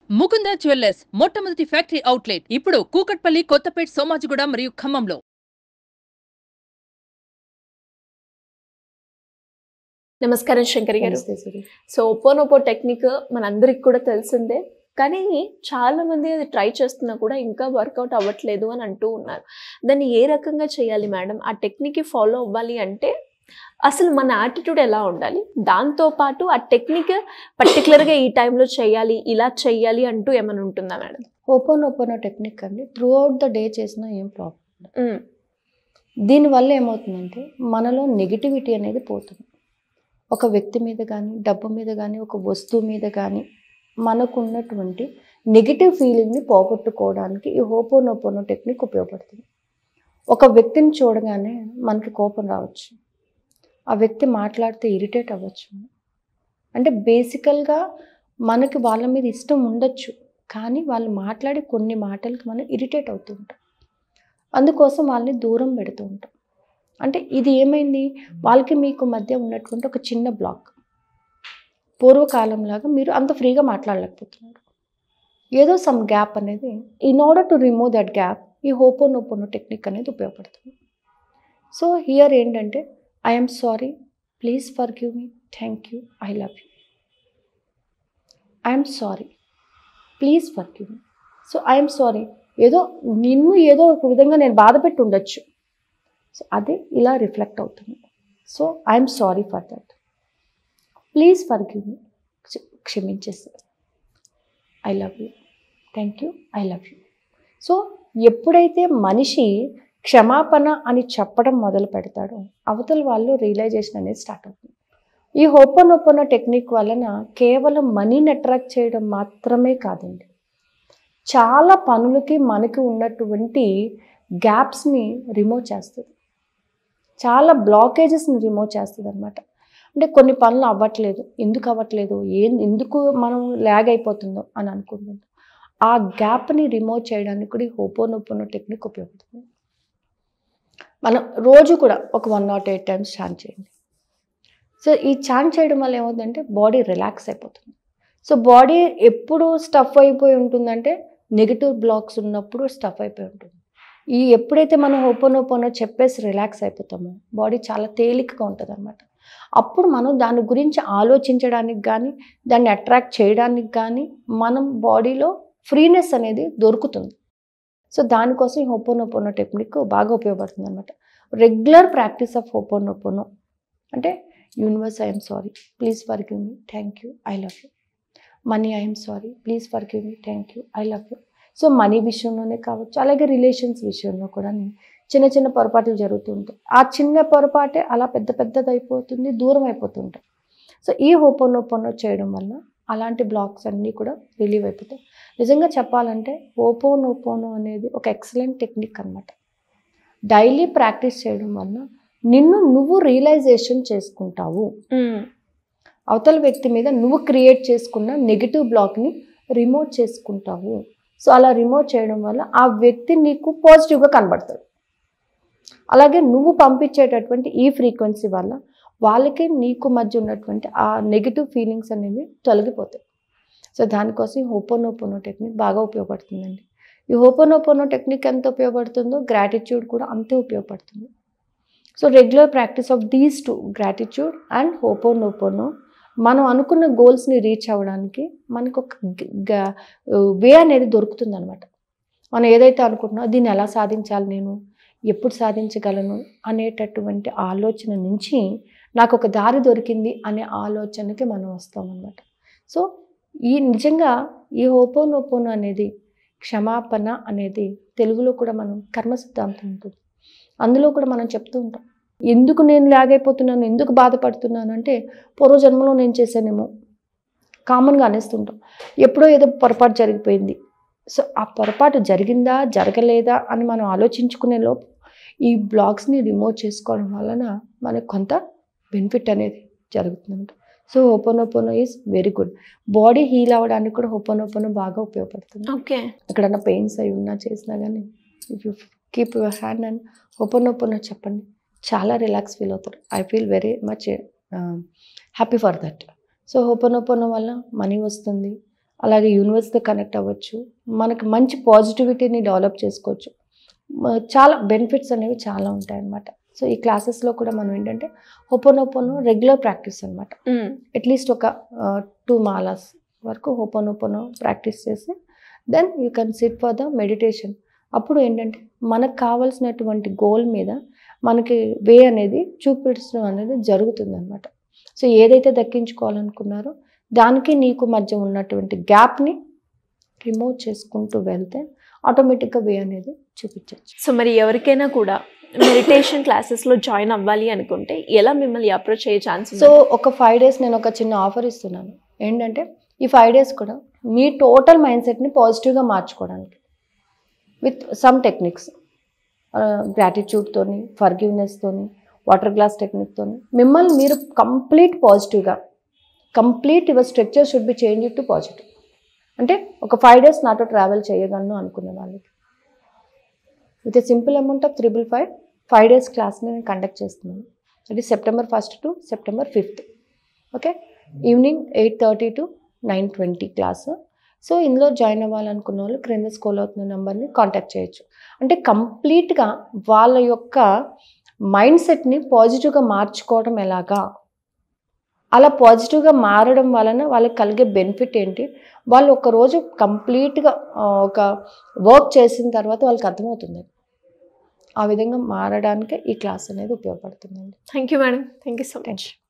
Mukunda jewellers మొట్టమొదటి factory outlet ఇప్పుడు కూకట్పల్లి కొత్తపేట్ సోమాజిగూడ మరియు ఖమ్మంలో నమస్కారం శంకర్ గారు నమస్తే సూరి. సో ఓపోనోపో టెక్నిక్ మనందరికి కూడా తెలిసిందే కానీ చాలా మంది అది ట్రై చేస్తున్నా కూడా ఇంకా వర్కౌట్ అవ్వట్లేదు అని అంటూ ఉన్నారు దాన్ని ఏ రకంగా చేయాలి మేడం ఆ టెక్నిక్ ఫాలో అవ్వాలి అంటే అసలు మన యాటిట్యూడ్ ఎలా ఉండాలి దాంతో పాటు ఆ టెక్నిక్ పర్టికులర్గా ఈ టైంలో చేయాలి ఇలా చేయాలి అంటూ ఏమైనా ఉంటుందా మేడం ఓపెన్ ఓపెన్ టెక్నిక్ అండి త్రూ అవుట్ ద డే చేసినా ఏం ప్రాబ్లం దీనివల్ల ఏమవుతుందంటే మనలో నెగిటివిటీ అనేది పోతుంది ఒక వ్యక్తి మీద కానీ డబ్బు మీద కానీ ఒక వస్తువు మీద కానీ మనకు ఉన్నటువంటి నెగిటివ్ ఫీలింగ్ని పోగొట్టుకోవడానికి ఈ హోపోనోపోనో టెక్నిక్ ఉపయోగపడుతుంది ఒక వ్యక్తిని చూడగానే మనకి కోపం రావచ్చు ఆ వ్యక్తి మాట్లాడితే ఇరిటేట్ అవ్వచ్చు అంటే బేసికల్గా మనకి వాళ్ళ మీద ఇష్టం ఉండొచ్చు కానీ వాళ్ళు మాట్లాడే కొన్ని మాటలకి మనం ఇరిటేట్ అవుతూ ఉంటాం అందుకోసం వాళ్ళని దూరం పెడుతూ ఉంటాం అంటే ఇది ఏమైంది వాళ్ళకి మీకు మధ్య ఉన్నటువంటి ఒక చిన్న బ్లాక్ పూర్వకాలంలాగా మీరు అంత ఫ్రీగా మాట్లాడలేకపోతున్నారు ఏదో సమ్ గ్యాప్ అనేది in order to remove that gap ఈ హోపో నోపోనో టెక్నిక్ అనేది ఉపయోగపడుతుంది సో హియర్ ఏంటంటే I'm sorry please forgive me thank you I love you I'm sorry please forgive me so I'm sorry ఏదో నిన్ను ఏదో ఒక విధంగా నేను బాధ పెట్టి ఉండొచ్చు సో అదే ఇలా రిఫ్లెక్ట్ అవుతుంది so I'm sorry for that please forgive me క్షమించేస్తారు I love you thank you I love you so ఎప్పుడైతే మనిషి క్షమాపణ అని చెప్పడం మొదలు పెడతాడో అవతల వాళ్ళు రియలైజేషన్ అనేది స్టార్ట్ అవుతుంది ఈ ఓపెన్ ఓపెన్ టెక్నిక్ వలన కేవలం మనీని అట్రాక్ట్ చేయడం మాత్రమే కాదండి చాలా పనులకి మనకి ఉన్నటువంటి గ్యాప్స్ని రిమూవ్ చేస్తుంది చాలా బ్లాకేజెస్ని రిమూవ్ చేస్తుంది అనమాట అంటే కొన్ని పనులు అవ్వట్లేదు ఎందుకు అవ్వట్లేదు ఏం ఎందుకు మనం ల్యాగ్ అయిపోతుందో అని అనుకుంటున్నాం ఆ గ్యాప్ని రిమూవ్ చేయడానికి కూడా ఈ హోపోనోపోనో టెక్నిక్ ఉపయోగపడుతుంది మనం రోజు కూడా ఒక one nought eight times chant చేయండి సో ఈ ఛాన్ చేయడం వల్ల ఏమవుతుందంటే బాడీ రిలాక్స్ అయిపోతుంది సో బాడీ ఎప్పుడు స్టఫ్ అయిపోయి ఉంటుందంటే నెగిటివ్ బ్లాక్స్ ఉన్నప్పుడు స్టఫ్ అయిపోయి ఉంటుంది ఈ ఎప్పుడైతే మనం ఓపెన్ ఓపెన్ చెప్పేసి రిలాక్స్ అయిపోతామో బాడీ చాలా తేలికగా ఉంటుంది అనమాట అప్పుడు మనం దాని గురించి ఆలోచించడానికి కానీ దాన్ని అట్రాక్ట్ చేయడానికి కానీ మనం బాడీలో ఫ్రీనెస్ అనేది దొరుకుతుంది సో దానికోసం ఈ హోపోనోపోనో టెక్నిక్ బాగా ఉపయోగపడుతుంది అనమాట రెగ్యులర్ ప్రాక్టీస్ ఆఫ్ హోపోనోపోనో అంటే universe I'm sorry please forgive me thank you I love you money I'm sorry please forgive me thank you I love you so money విషయంలోనే కావచ్చు అలాగే relations విషయంలో కూడా చిన్న చిన్న పొరపాట్లు జరుగుతూ ఉంటాయి ఆ చిన్న పొరపాటే అలా పెద్ద పెద్దది అయిపోతుంది దూరం అయిపోతుంటాయి సో ఈ ఓపోనోపోనో చేయడం వల్ల అలాంటి బ్లాక్స్ అన్నీ కూడా రిలీవ్ అయిపోతాయి నిజంగా చెప్పాలంటే ఓపోనోపోనో అనేది ఒక ఎక్సలెంట్ టెక్నిక్ అనమాట డైలీ ప్రాక్టీస్ చేయడం వల్ల నిన్ను నువ్వు రియలైజేషన్ చేసుకుంటావు అవతల వ్యక్తి మీద నువ్వు క్రియేట్ చేసుకున్న నెగిటివ్ బ్లాక్ని రిమూవ్ చేసుకుంటావు సో అలా రిమూవ్ చేయడం వల్ల ఆ వ్యక్తి నీకు పాజిటివ్గా కనబడతాడు అలాగే నువ్వు పంపించేటటువంటి ఈ ఫ్రీక్వెన్సీ వల్ల వాళ్ళకి నీకు మధ్య ఉన్నటువంటి ఆ నెగిటివ్ ఫీలింగ్స్ అనేవి తొలగిపోతాయి సో దానికోసం ఈ హోపోనోపోనో టెక్నిక్ బాగా ఉపయోగపడుతుందండి ఈ హోపోనోపోనో టెక్నిక్ ఎంత ఉపయోగపడుతుందో గ్రాటిట్యూడ్ కూడా అంతే ఉపయోగపడుతుంది so regular practice of these two gratitude and ho'oponopono మనం అనుకున్న గోల్స్ని రీచ్ అవ్వడానికి మనకు ఒక వే అనేది దొరుకుతుంది అనమాట మనం ఏదైతే అనుకుంటున్నామో దీన్ని ఎలా సాధించాలి నేను ఎప్పుడు సాధించగలను అనేటటువంటి ఆలోచన నుంచి నాకు ఒక దారి దొరికింది అనే ఆలోచనకి మనం వస్తాం అనమాట సో ఈ నిజంగా ఈ హోపోనోపోను అనేది క్షమాపణ అనేది తెలుగులో కూడా మనం కర్మ సిద్ధాంతం ఉంటుంది అందులో కూడా మనం చెప్తూ ఉంటాం ఎందుకు నేను లాగైపోతున్నాను ఎందుకు బాధపడుతున్నాను అంటే పూర్వజన్మలో నేను చేశానేమో కామన్గా అనేస్తుంటాం ఎప్పుడో ఏదో పొరపాటు జరిగిపోయింది సో ఆ పొరపాటు జరిగిందా జరగలేదా అని మనం ఆలోచించుకునే లోపు ఈ బ్లాగ్స్ని రిమూవ్ చేసుకోవడం వలన మనకు కొంత బెనిఫిట్ అనేది జరుగుతుందంట so ho'oponopono is very good body heal అవ్వడానికి కూడా హోపోనోపోనో బాగా ఉపయోగపడుతుంది ఓకే ఎక్కడన్నా పెయిన్స్ అయి ఉన్నా చేసినా కానీ if you keep your hand and ho'oponopono చెప్పండి చాలా రిలాక్స్ ఫీల్ అవుతారు I feel very much happy for that so ho'oponopono వల్ల మనీ వస్తుంది అలాగే యూనివర్స్తో కనెక్ట్ అవ్వచ్చు మనకి మంచి పాజిటివిటీని డెవలప్ చేసుకోవచ్చు మ- చాలా బెనిఫిట్స్ అనేవి చాలా ఉంటాయన్నమాట సో ఈ క్లాసెస్లో కూడా మనం ఏంటంటే హోపోనోపోనో రెగ్యులర్ ప్రాక్టీస్ అనమాట మ్మ్. అట్లీస్ట్ ఒక టూ మాలాస్ వరకు హోపోనోపోనో ప్రాక్టీస్ చేసి then you can sit for the meditation అప్పుడు ఏంటంటే మనకు కావాల్సినటువంటి గోల్ మీద మనకి వే అనేది చూపించడం అనేది జరుగుతుంది అనమాట సో ఏదైతే దక్కించుకోవాలనుకున్నారో దానికి నీకు మధ్య ఉన్నటువంటి గ్యాప్ని రిమూవ్ చేసుకుంటూ వెళ్తే ఆటోమేటిక్గా వే అనేది చూపించవచ్చు సో మరి ఎవరికైనా కూడా మెడిటేషన్ క్లాసెస్లో జాయిన్ అవ్వాలి అనుకుంటే ఎలా మిమ్మల్ని అప్రోచ్ అయ్యే ఛాన్స్ సో ఒక ఫైవ్ డేస్ నేను ఒక చిన్న ఆఫర్ ఇస్తున్నాను ఏంటంటే ఈ ఫైవ్ డేస్ కూడా మీ టోటల్ మైండ్ సెట్ని పాజిటివ్గా మార్చుకోవడానికి విత్ సమ్ టెక్నిక్స్ గ్రాటిట్యూడ్తోని ఫర్గివ్నెస్తోని వాటర్ గ్లాస్ టెక్నిక్తోని మిమ్మల్ని మీరు కంప్లీట్ పాజిటివ్గా complete your structure should be change to positive అంటే ఒక ఫైవ్ డేస్ నాతో ట్రావెల్ చేయగలను అనుకునే వాళ్ళకి with a simple amount of triple five five days క్లాస్ని నేను కండక్ట్ చేస్తున్నాను ఇది September first to September fifth okay evening eight thirty to nine twenty class so ఇందులో జాయిన్ అవ్వాలనుకున్న వాళ్ళు క్రింద స్కూల్ అవుతున్న నెంబర్ని కాంటాక్ట్ చేయొచ్చు అంటే కంప్లీట్గా వాళ్ళ యొక్క మైండ్ సెట్ని పాజిటివ్గా మార్చుకోవడం ఎలాగా అలా పాజిటివ్గా మారడం వలన వాళ్ళకి కలిగే బెనిఫిట్ ఏంటి వాళ్ళు ఒక రోజు కంప్లీట్గా ఒక వర్క్ చేసిన తర్వాత వాళ్ళకి అర్థమవుతుంది ఆ విధంగా మారడానికి ఈ క్లాస్ అనేది ఉపయోగపడుతుందండి thank you madam thank you so much